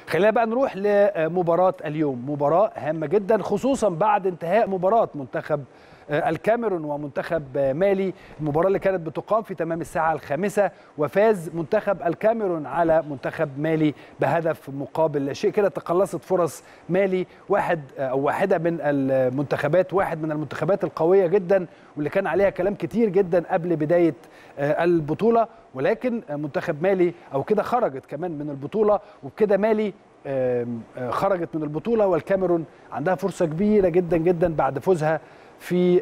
خلينا بقى نروح لمباراة اليوم مباراة هامة جدا خصوصا بعد انتهاء مباراة منتخب الكاميرون ومنتخب مالي المباراة اللي كانت بتقام في تمام الساعة الخامسة وفاز منتخب الكاميرون على منتخب مالي بهدف مقابل لا شيء كده تقلصت فرص مالي واحد أو واحدة من المنتخبات واحد من المنتخبات القوية جدا واللي كان عليها كلام كتير جدا قبل بداية البطولة ولكن منتخب مالي أو كده خرجت كمان من البطولة وبكده مالي خرجت من البطولة والكاميرون عندها فرصة كبيرة جدا جدا بعد فوزها في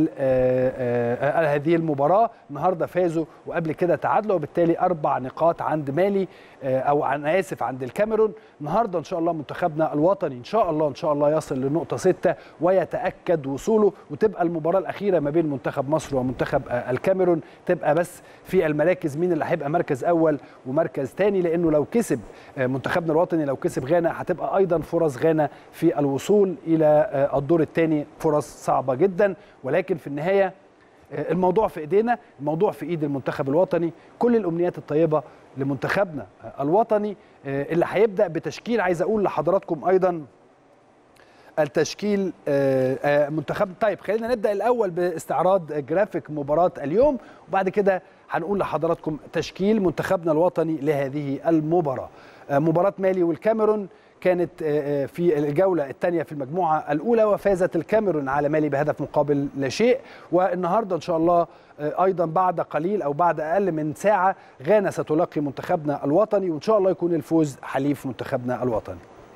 هذه المباراة النهاردة فازوا وقبل كده تعادلوا وبالتالي أربع نقاط عند مالي أو أنا آسف عند الكاميرون النهاردة إن شاء الله منتخبنا الوطني إن شاء الله إن شاء الله يصل لنقطة ستة ويتأكد وصوله وتبقى المباراة الأخيرة ما بين منتخب مصر ومنتخب الكاميرون تبقى بس في المراكز مين اللي هيبقى مركز أول ومركز ثاني لأنه لو كسب منتخبنا الوطني لو كسب غانا هتبقى أيضا فرص غانا في الوصول إلى الدور الثاني فرص صعبة جدا ولكن في النهايه الموضوع في ايدينا الموضوع في ايد المنتخب الوطني كل الامنيات الطيبه لمنتخبنا الوطني اللي هيبدا بتشكيل عايز اقول لحضراتكم ايضا التشكيل منتخب طيب خلينا نبدا الاول باستعراض جرافيك مباراه اليوم وبعد كده هنقول لحضراتكم تشكيل منتخبنا الوطني لهذه المباراه مباراه مالي والكاميرون كانت في الجولة الثانية في المجموعة الأولى وفازت الكاميرون على مالي بهدف مقابل لا شيء والنهاردة إن شاء الله أيضا بعد قليل أو بعد أقل من ساعة غانا ستلاقي منتخبنا الوطني وإن شاء الله يكون الفوز حليف منتخبنا الوطني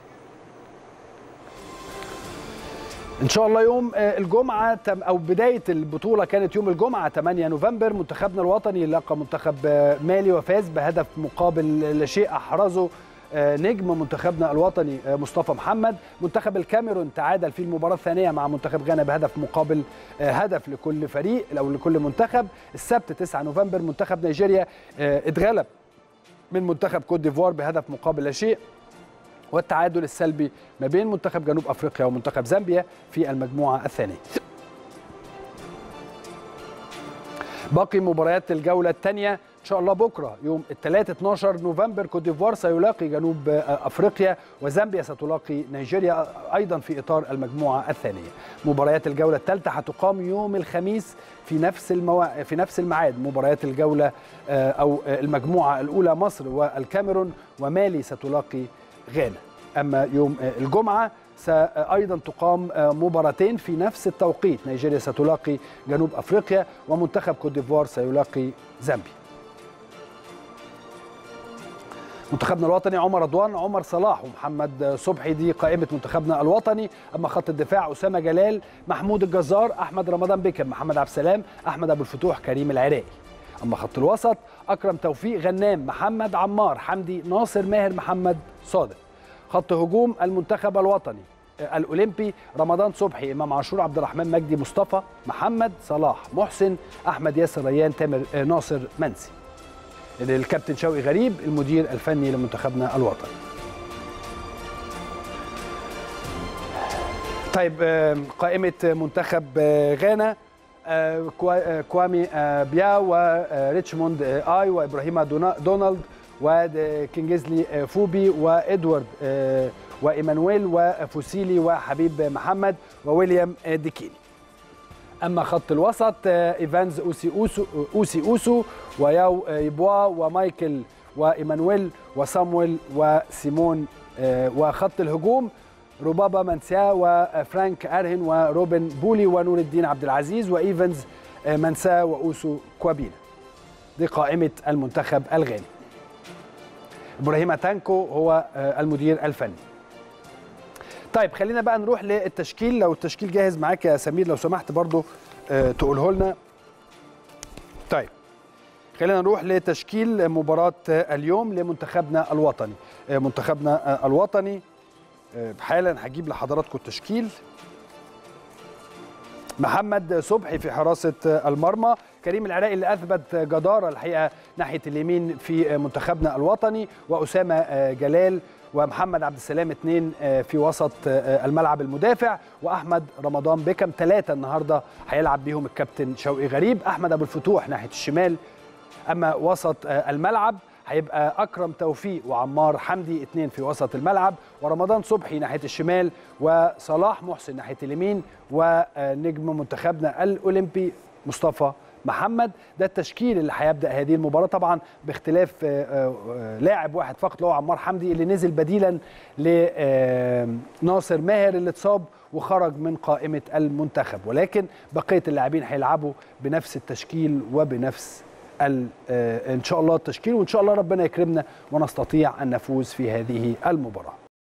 ان شاء الله يوم الجمعه او بدايه البطوله كانت يوم الجمعه 8 نوفمبر منتخبنا الوطني لقى منتخب مالي وفاز بهدف مقابل لا شيء احرزه نجم منتخبنا الوطني مصطفى محمد منتخب الكاميرون تعادل في المباراة الثانية مع منتخب غانا بهدف مقابل هدف لكل فريق أو لكل منتخب السبت 9 نوفمبر منتخب نيجيريا اتغلب من منتخب كوت ديفوار بهدف مقابل لا شيء والتعادل السلبي ما بين منتخب جنوب افريقيا ومنتخب زامبيا في المجموعه الثانيه. باقي مباريات الجوله الثانيه ان شاء الله بكره يوم الثلاث 12 نوفمبر كوت ديفوار سيلاقي جنوب افريقيا وزامبيا ستلاقي نيجيريا ايضا في اطار المجموعه الثانيه. مباريات الجوله الثالثه هتقام يوم الخميس في نفس الموا... في نفس الميعاد مباريات الجوله او المجموعه الاولى مصر والكاميرون ومالي ستلاقي غانا. اما يوم الجمعه ايضا تقام مباراتين في نفس التوقيت نيجيريا ستلاقي جنوب افريقيا ومنتخب كوت ديفوار سيلاقي زامبيا. منتخبنا الوطني عمر رضوان عمر صلاح ومحمد صبحي دي قائمه منتخبنا الوطني اما خط الدفاع اسامه جلال محمود الجزار احمد رمضان بكم محمد عبد السلام احمد ابو الفتوح كريم العراقي اما خط الوسط اكرم توفيق غنام محمد عمار حمدي ناصر ماهر محمد صادق خط هجوم المنتخب الوطني الاولمبي رمضان صبحي امام عاشور عبد الرحمن مجدي مصطفى محمد صلاح محسن احمد ياسر ريان تامر ناصر منسي الكابتن شوقي غريب المدير الفني لمنتخبنا الوطني طيب قائمة منتخب غانا كوامي بيا وريتشموند اي وابراهيم دونالد وكينجزلي فوبي وادوارد وايمانويل وفوسيلي وحبيب محمد وويليام ديكيني اما خط الوسط ايفانز اوسي اوسو اوسي اوسو وياو يبوا ومايكل وايمانويل وصامويل وسيمون وخط الهجوم روبابا منسا وفرانك ارهن وروبن بولي ونور الدين عبد العزيز وايفنز منسا واوسو كوابينا دي قائمه المنتخب الغاني ابراهيم تانكو هو المدير الفني طيب خلينا بقى نروح للتشكيل لو التشكيل جاهز معاك يا سمير لو سمحت برضو تقوله لنا طيب خلينا نروح لتشكيل مباراة اليوم لمنتخبنا الوطني منتخبنا الوطني حالا هجيب لحضراتكم التشكيل محمد صبحي في حراسة المرمى كريم العراقي اللي أثبت جدارة الحقيقة ناحية اليمين في منتخبنا الوطني وأسامة جلال ومحمد عبد السلام اثنين في وسط الملعب المدافع واحمد رمضان بكم ثلاثه النهارده هيلعب بيهم الكابتن شوقي غريب احمد ابو الفتوح ناحيه الشمال اما وسط الملعب هيبقى اكرم توفيق وعمار حمدي اثنين في وسط الملعب ورمضان صبحي ناحيه الشمال وصلاح محسن ناحيه اليمين ونجم منتخبنا الاولمبي مصطفى محمد ده التشكيل اللي هيبدا هذه المباراه طبعا باختلاف لاعب واحد فقط اللي هو عمار حمدي اللي نزل بديلا لناصر ماهر اللي اتصاب وخرج من قائمه المنتخب ولكن بقيه اللاعبين هيلعبوا بنفس التشكيل وبنفس ان شاء الله التشكيل وان شاء الله ربنا يكرمنا ونستطيع ان نفوز في هذه المباراه